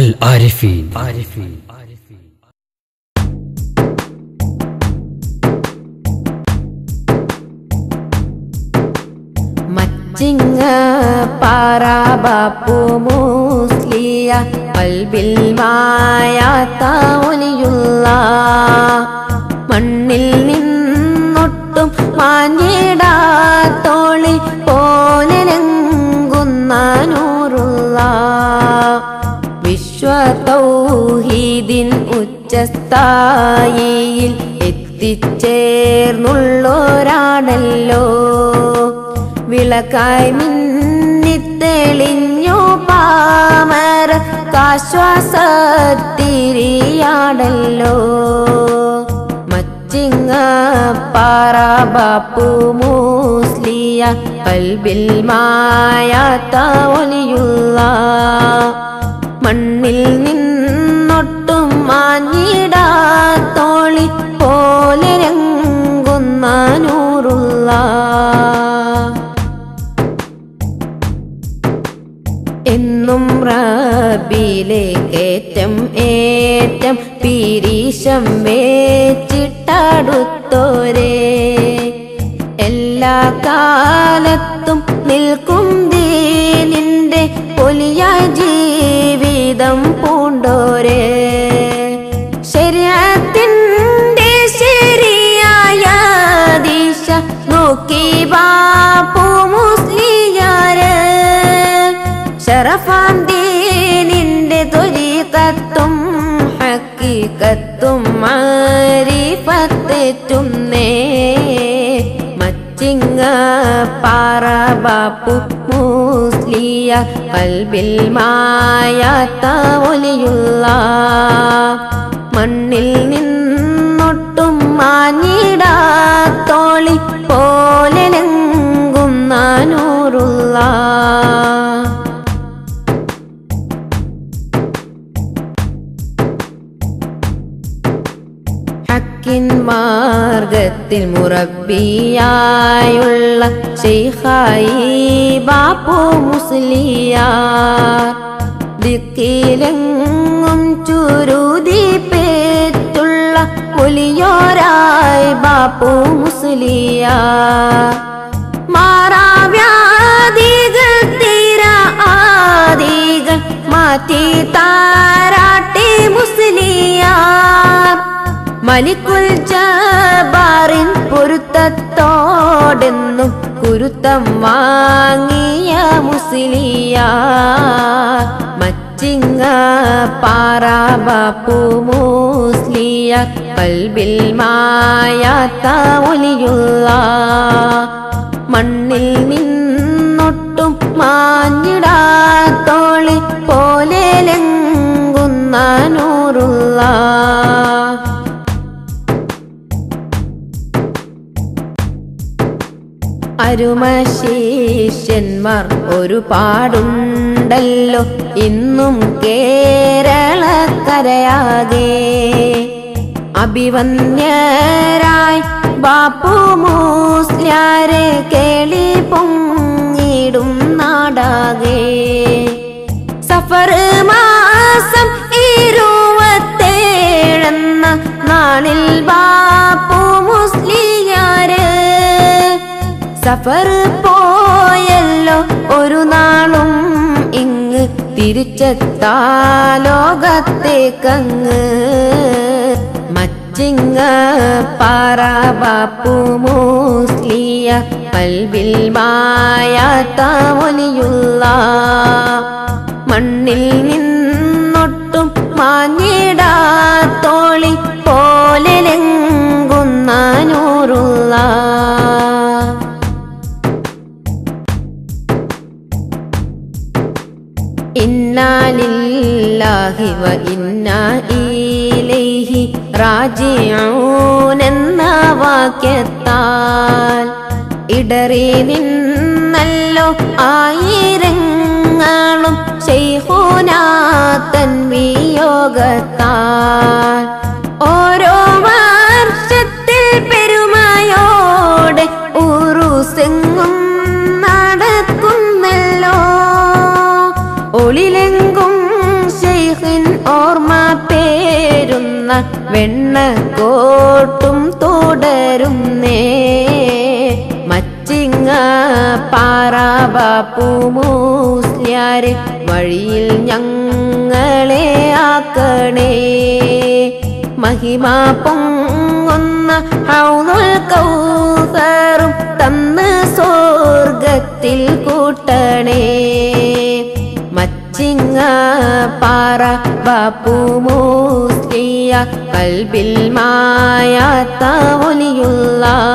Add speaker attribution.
Speaker 1: العارفين
Speaker 2: മച്ചിങ്ങ പാറാബാപ്പു മൂസ്ലിയ കൽബിൽ മായാത്ത ഒലിയുള്ള മണ്ണിൽ നിന്നൊട്ടും മാഞ്ഞിടാത്തോളി പോലെ രംഗുന്ന നൂറുള്ള വിശ്വതൗഹീദിൻ ഉച്ചസ്ഥായിയിൽ എത്തിച്ചേർന്നുള്ളോരാണല്ലോ വിളക്കായി മിന്നിത്തെളിഞ്ഞു പാമര കാശ്വാസത്തിരിയാടല്ലോ മച്ചിങ്ങ പാറാബാപ്പു മൂസ്ലിയ കൽബിൽ മായാത്ത ഒലിയുള്ള മണ്ണിൽ നിന്നൊട്ടും മാഞ്ഞിടാത്തോളി പോലെ രംഗുന്ന നൂറുള്ള എന്നും റബിലെ ഏറ്റം ഏറ്റം പിരീശം വേച്ചിട്ടടുത്തോരേ എല്ലാ കാലത്തും നിൽക്കും ദീനിന്റെ പൊലിയായ ജീവിതം പൂണ്ടോരേ ശരീരത്തിന്റെ ശരിയായ ദിശ നോക്കി ബാപ്പു മുസ്ലിയാര് ഷറഫാം ദീനിന്റെ തൊരീകത്തും ഹക്കീകത്തും മാരിഫത്തെറ്റുന്നേ മച്ചിങ്ങ പാറബാപ്പു മൂസ്ലിയ കൽബിൽ മായാത്ത ഒലിയുള്ള മണ്ണിൽ നിന്നൊട്ടും മാഞ്ഞിടാത്തോളി പോലെ ലംഘുന്ന നൂറുള്ള ഹക്കിൻ മാർഗത്തിൽ മുറബിയായുള്ള ഷെയ്ഖായി ബാപ്പു മുസ്ലിയാർ ദിക്കിലെങ്ങും ചുരുതി പേറ്റുള്ള ഒലിയോരായി ബാപ്പു മുസ്ലിയാർ മാറാവ്യാധികൾ തീര ആദികൾ മാറ്റി താരാട്ടി മുസ്ലിയാർ മലിക്കുൽ ജബാറിൻ പൊരുത്തത്തോടെന്നും കുരുത്തം വാങ്ങിയ മുസ്ലിയാർ മച്ചിങ്ങ പാറാബാപ്പു മൂസ്ലിയ കൽബിൽ മായാത്ത ഒലിയുള്ള മണ്ണിൽ നിന്നൊട്ടും മാഞ്ഞിടാത്തോളി പോലെ ലംഘുന്ന നൂറുള്ള അരുമശിഷ്യന്മാർ ഒരുപാടുണ്ടല്ലോ ഇന്നും കേരളക്കരയാകെ അഭിവന്യരായി ബാപ്പു മൂസ്ലാരെ കേളി പൊങ്ങിടും നാടാകെ സഫർ മാസം ഇരുപത്തേഴെന്ന നാളിൽ ബാപ്പു മുസ്ലിയാര് സഫർ പോയല്ലോ ഒരു നാളും ഇങ്ങ് തിരിച്ചെത്താ ലോകത്തേക്കങ്ങ് മച്ചിങ്ങ പാറാബാപ്പു മൂസ്ലിയ കൽബിൽ മായാത്ത ഒലിയുള്ള മണ്ണിൽ നിന്നൊട്ടും മാഞ്ഞിടാത്തോളി പോലെ ലംഘുന്ന നൂറുള്ള ഇന്നാലില്ലാഹി വ ഇന്നാ ഇലൈഹി റാജിഊൻ എന്ന വാക്യത്താൽ ഇടറി നിന്നല്ലോ ആയിരങ്ങളും ശൈഹുനാത്തൻ വിയോഗത്താൽ ഓരോ വർഷത്തിൽ പെരുമയോടെ ഉറുസെങ്ങും നടക്കുന്നല്ലോ ഒളിലെങ്കും ശൈ ഷെയ്ഖിൻ ഓർമ്മ പേരുന്ന വെണ്ണക്കോട്ടും തുടരുന്നേ മച്ചിങ്ങ പാറാബാപ്പു മൂസ്ലിയാര് വഴിയിൽ ഞങ്ങളെ ആക്കണേ മഹിമ പൊങ്ങുന്ന ഹൗദുൽ കൗസറും തന്ന് സ്വർഗത്തിൽ കൂട്ടണേ മച്ചിങ്ങ പാറ ബാപ്പു മൂസ്ലിയ കൽബിൽ മായാത്ത ഒലിയുള്ള